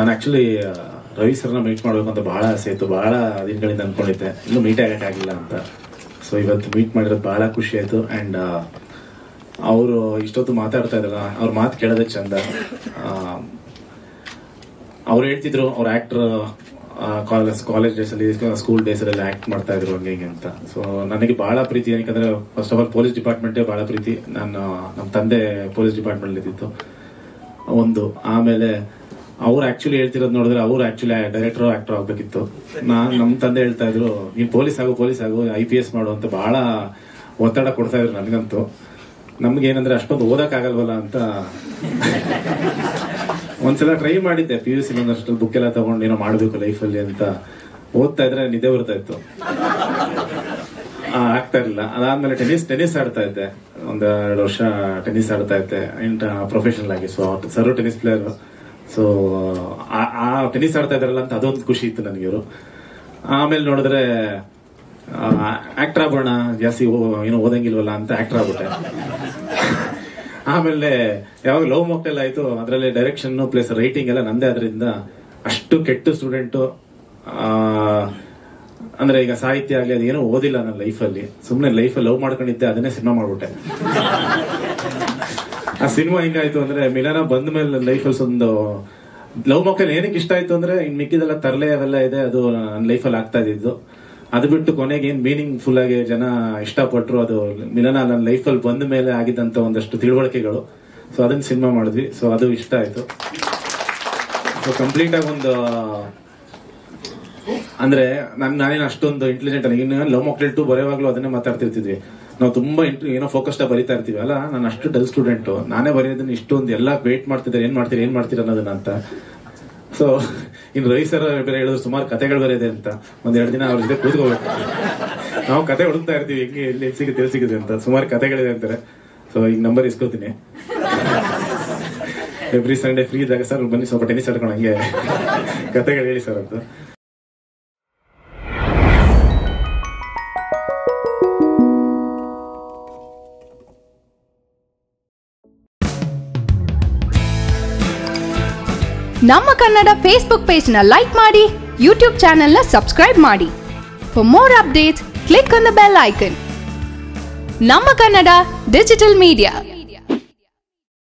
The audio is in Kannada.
ನಾನು ಆಕ್ಚುಲಿ ರವಿ ಸರ್ನ ಮೀಟ್ ಮಾಡ್ಬೇಕು ಅಂತ ಬಹಳ ಆಸೆ ಇತ್ತು ಬಹಳ ದಿನಗಳಿಂದ ಅನ್ಕೊಂಡಿದ್ದೆ ಇನ್ನೂ ಮೀಟ್ ಆಗಕ್ಕಾಗಿಲ್ಲ ಅಂತ ಸೊ ಇವತ್ತು ಮೀಟ್ ಮಾಡಿರೋದು ಬಹಳ ಖುಷಿ ಆಯ್ತು ಅಂಡ್ ಅವರು ಇಷ್ಟೊತ್ತು ಮಾತಾಡ್ತಾ ಇದ್ರಲ್ಲ ಅವ್ರ ಮಾತು ಕೇಳೋದೇ ಚಂದ ಅವ್ರು ಹೇಳ್ತಿದ್ರು ಅವ್ರ ಆಕ್ಟರ್ ಕಾಲೇಜ್ ಕಾಲೇಜ್ ಡೇಸ್ ಅಲ್ಲಿ ಸ್ಕೂಲ್ ಡೇಸ್ ಅಲ್ಲಿ ಆಕ್ಟ್ ಮಾಡ್ತಾ ಇದ್ರು ಹಂಗೆ ಹಿಂಗೆ ಅಂತ ಸೊ ನನಗೆ ಬಹಳ ಪ್ರೀತಿ ಯಾಕಂದ್ರೆ ಫಸ್ಟ್ ಆಫ್ ಆಲ್ ಪೊಲೀಸ್ ಡಿಪಾರ್ಟ್ಮೆಂಟೇ ಬಹಳ ಪ್ರೀತಿ ನಾನು ನಮ್ಮ ತಂದೆ ಪೊಲೀಸ್ ಡಿಪಾರ್ಟ್ಮೆಂಟ್ ಇದ್ದಿತ್ತು ಒಂದು ಆಮೇಲೆ ಅವ್ರು ಆಕ್ಚುಲಿ ಹೇಳ್ತಿರೋದು ನೋಡಿದ್ರೆ ಅವ್ರು ಆಕ್ಚುಲಿ ಡೈರೆಕ್ಟರ್ ಆಕ್ಟರ್ ಆಗ್ಬೇಕಿತ್ತು ನಾನ್ ನಮ್ಮ ತಂದೆ ಹೇಳ್ತಾ ಇದ್ರು ನೀನ್ ಪೊಲೀಸ್ ಆಗು ಪೊಲೀಸ್ ಆಗು ಐ ಪಿ ಎಸ್ ಮಾಡು ಅಂತ ಬಹಳ ಒತ್ತಡ ಕೊಡ್ತಾ ಇದ್ರು ನನಗಂತೂ ನಮ್ಗೆ ಏನಂದ್ರೆ ಅಷ್ಟೊಂದು ಓದಕ್ ಆಗಲ್ವಲ್ಲ ಅಂತ ಒಂದ್ಸಲ ಟ್ರೈ ಮಾಡಿದ್ದೆ ಪಿ ಯು ಸಿ ಅಷ್ಟಲ್ಲಿ ಬುಕ್ ಎಲ್ಲ ತಗೊಂಡು ಏನೋ ಮಾಡ್ಬೇಕು ಲೈಫಲ್ಲಿ ಅಂತ ಓದ್ತಾ ಇದ್ರೆ ನಿದ್ದೆ ಬರ್ತಾ ಇತ್ತು ಆ, ಆಗ್ತಾ ಇರಲಿಲ್ಲ ಅದಾದ್ಮೇಲೆ ಟೆನ್ನಿಸ್ ಟೆನ್ನಿಸ್ ಆಡ್ತಾ ಇದ್ದೆ ಒಂದ್ ಎರಡು ವರ್ಷ ಟೆನ್ನಿಸ್ ಆಡ್ತಾ ಇದ್ದೆ ಪ್ರೊಫೆಷನಲ್ ಆಗಿ so sir tennis player so ಆ ಟೆನ್ನಿಸ್ ಆಡ್ತಾ ಇದಾರಲ್ಲ ಅಂತ ಅದೊಂದು ಖುಷಿ ಇತ್ತು ನನಗೆ ಇವರು ಆಮೇಲೆ ನೋಡಿದ್ರೆ ಆಕ್ಟರ್ ಆಗೋಣ ಜಾಸ್ತಿ ಓ- ಏನೋ ಓದಂಗಿಲ್ವಲ್ಲ ಅಂತ ಆಕ್ಟರ್ ಆಗ್ಬಿಟ್ಟೆ ಆಮೇಲೆ ಯಾವಾಗ ಲವ್ ಮೊಕ್ಟೆಲ್ ಆಯ್ತು ಅದರಲ್ಲಿ ಡೈರೆಕ್ಷನ್ ಪ್ಲಸ್ ರೈಟಿಂಗ್ ಎಲ್ಲ ನಂದೇ ಅದರಿಂದ ಅಷ್ಟು ಕೆಟ್ಟ ಸ್ಟೂಡೆಂಟು ಅಂದ್ರೆ ಈಗ ಸಾಹಿತ್ಯ ಆಗಲಿ ಅದೇನೋ ಓದಿಲ್ಲ ನನ್ನ ಲೈಫಲ್ಲಿ ಸುಮ್ಮನೆ ಲೈಫಲ್ಲಿ ಲವ್ ಮಾಡ್ಕೊಂಡಿದ್ದೆ ಅದನ್ನೇ ಸಿನಿಮಾ ಮಾಡ್ಬಿಟ್ಟೆ ಆ ಸಿನಿಮಾ ಹಿಂಗಾಯ್ತು ಅಂದ್ರೆ ಮಿಲನ ಬಂದ ಮೇಲೆ ಲೈಫಲ್ಲಿ ಒಂದು ಲವ್ ಮಕ್ಕಳು ಏನಕ್ಕೆ ಇಷ್ಟ ಆಯ್ತು ಅಂದ್ರೆ ಇನ್ ಮಿಕ್ಕಿದೆಲ್ಲ ತರಲೆ ಅವೆಲ್ಲ ಇದೆ ಅದು ನನ್ನ ಲೈಫಲ್ಲಿ ಆಗ್ತಾ ಇದ್ದಿದ್ದು ಅದು ಬಿಟ್ಟು ಕೊನೆಗೆ ಏನ್ ಮೀನಿಂಗ್ ಫುಲ್ ಆಗಿ ಜನ ಇಷ್ಟಪಟ್ರು ಅದು ಮಿಲನ ನನ್ನ ಲೈಫಲ್ಲಿ ಬಂದ ಮೇಲೆ ಆಗಿದ್ದಂತ ಒಂದಷ್ಟು ತಿಳುವಳಿಕೆಗಳು ಸೊ ಅದನ್ನ ಸಿನಿಮಾ ಮಾಡಿದ್ವಿ ಸೊ ಅದು ಇಷ್ಟ ಆಯ್ತು ಸೊ ಕಂಪ್ಲೀಟ್ ಆಗಿ ಒಂದು ಅಂದ್ರೆ ನನ್ ನಾನೇನು ಅಷ್ಟೊಂದು ಇಂಟೆಲಿಜೆಂಟ್ ಅಲ್ಲ ಇನ್ನು ಲವ್ ಮಕ್ಳು ಟು ಬರೆಯುವಾಗ್ಲೂ ಅದನ್ನೇ ಮಾತಾಡ್ತಿರ್ತಿದ್ವಿ ನಾವು ತುಂಬಾ ಇಂಟ್ ಏನೋ ಫೋಕಸ್ ಬರಿತಾ ಇರ್ತೀವಿ ಅಲ್ಲ ನಾನು ಅಷ್ಟು ಡಲ್ ಸ್ಟೂಡೆಂಟ್ ನಾನೇ ಬರೆಯೋದನ್ನ ಇಷ್ಟೊಂದು ಎಲ್ಲ ವೇಟ್ ಮಾಡ್ತಿದ್ದಾರೆ ಏನ್ ಮಾಡ್ತೀರಿ ಏನ್ ಮಾಡ್ತೀರಿ ಅನ್ನೋದನ್ನ ಅಂತ ಸೊ ಇನ್ ರವಿ ಸರ್ ಬೇರೆ ಹೇಳಿದ್ರು ಸುಮಾರು ಕತೆಗಳು ಬರೆಯದೆ ಅಂತ ಒಂದ್ ಎರಡು ದಿನ ಅವ್ರ ಜೊತೆ ಕೂತ್ಕೋಬೇಕು ನಾವು ಕತೆ ಹುಡುಕ್ತಾ ಇರ್ತೀವಿ ಹೆಂಗೆ ಎಲ್ಲಿ ಎಲ್ಲಿ ಸಿಗುತ್ತೆ ಎಲ್ಲಿ ಸಿಗುತ್ತೆ ಅಂತ ಸುಮಾರು ಕತೆಗಳಿದೆ ಅಂತಾರೆ ಸೊ ಈಗ ನಂಬರ್ ಇಸ್ಕೋತೀನಿ ಎವ್ರಿ ಸಂಡೇ ಫ್ರೀ ಇದ್ದಾಗ ಸರ್ ಬನ್ನಿ ಸ್ವಲ್ಪ ಟೆನಿಸ್ ಆಡ್ಕೊಂಡು ಹಂಗೆ ಕತೆಗಳು ಹೇಳಿ ಸರ್ ಅಂತ ನಮ್ಮ ಕನ್ನಡ ಫೇಸ್ಬುಕ್ ಪೇಜ್ನ ಲೈಕ್ ಮಾಡಿ ಯೂಟ್ಯೂಬ್ ಚಾನೆಲ್ನ ಸಬ್ಸ್ಕ್ರೈಬ್ ಮಾಡಿ for more updates click on the bell icon ನಮ್ಮ ಕನ್ನಡ ಡಿಜಿಟಲ್ ಮೀಡಿಯಾ